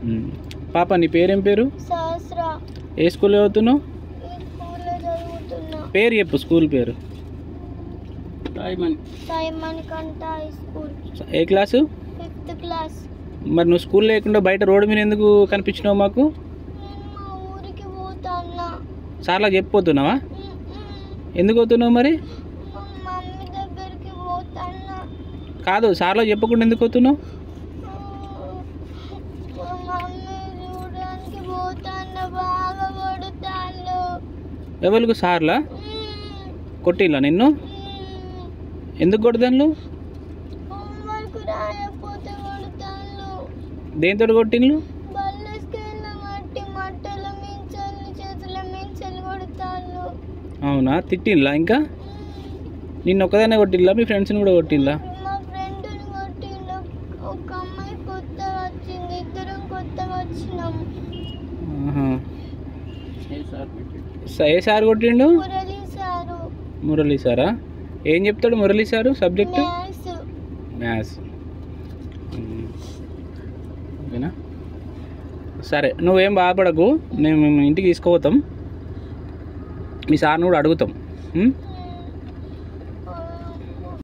ఉమ్. పాప నీ పేరేం పేరు సహస్ర ఏ స్కూల్ చదువుతున్నావు ఈ స్కూల్లో చదువుతున్నా పేరు చెప్పు స్కూల్ పేరు సైమన్ కంట హై స్కూల్ ఏ క్లాసు ఫిఫ్త్ క్లాస్ మరి నువ్వు స్కూల్ లేకుండా బయట రోడ్డు మీద ఎందుకు కనిపించినావు మాకు నేను మా ఊరికి పోతాన్నా సార్లా చెప్పిపోతున్నావా ఎందుకు పోతున్నావు మరి మా మమ్మీ దగ్గరికి పోతాన్నా కాదు సార్లో చెప్పకుండా ఎందుకు పోతున్నావు మా మమ్మీ చూడడానికి పోతాన్నా బాగా కొడుతాళ్ళు ఎవరికి సార్లా కొట్టిల్లా నిన్ను ఎందుకు కొడతాను హోంవర్క్ రాయకపోతే కొడుతాళ్ళు దేంతో కొట్టిల్లు బల్లెస్కెళ్ళ మట్టి మట్టల మించల్ని చేతుల మించలు కొడతాళ్ళు అవునా తిట్టిల్లా ఇంకా నిన్ను ఒక్కదాన్నే కొట్టిల్లా మీ ఫ్రెండ్స్ని కూడా కొట్టిల్లా మా ఫ్రెండ్ని కొట్టిండు ఒక అమ్మాయి కొత్తగా వచ్చింది ఇద్దరం కొత్తగా వచ్చినాం ఆహా. స- ఏ సార్ కొట్టిండు మురళి సారు మురళీ సారా ఏం చెప్తాడు Murali sir subject maths maths ఓకేనా సరే నువ్వేం బాధపడకు నేను మేము ఇంటికి తీసుకుపోతాం మీ సార్ని కూడా అడుగుతాం ఉం?